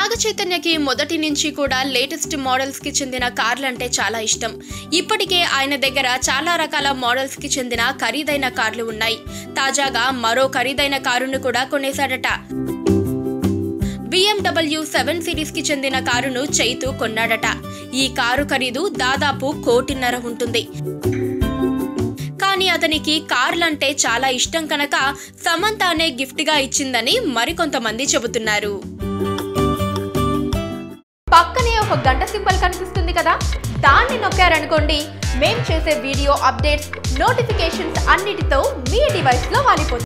నాగ చైతన్యకి మొదటి నుంచి కూడా లేటెస్ట్ మోడల్స్ కి చెందిన కార్లు అంటే చాలా ఇష్టం ఇప్పటికే ఆయన దగ్గర చాలా రకాల మోడల్స్ కి చెందిన ఖరీదైన కార్లు ఉన్నాయి తాజాగా మరో ఖరీదైన కారును కూడా కొనేశాడట BMW సెవెన్ సిరీస్ కి చెందిన కారును చైతు కొన్నాడట ఈ కారు ఖరీదు దాదాపు కోటిన్నర ఉంటుంది కానీ అతనికి కార్లంటే చాలా ఇష్టం కనుక సమంతానే గిఫ్ట్గా ఇచ్చిందని మరికొంతమంది చెబుతున్నారు పక్కనే ఒక గంట సింబల్ కనిపిస్తుంది కదా దాన్ని నొక్కారనుకోండి మేం చేసే వీడియో అప్డేట్స్ నోటిఫికేషన్స్ అన్నిటితో మీ డివైస్లో వాలిపోతుంది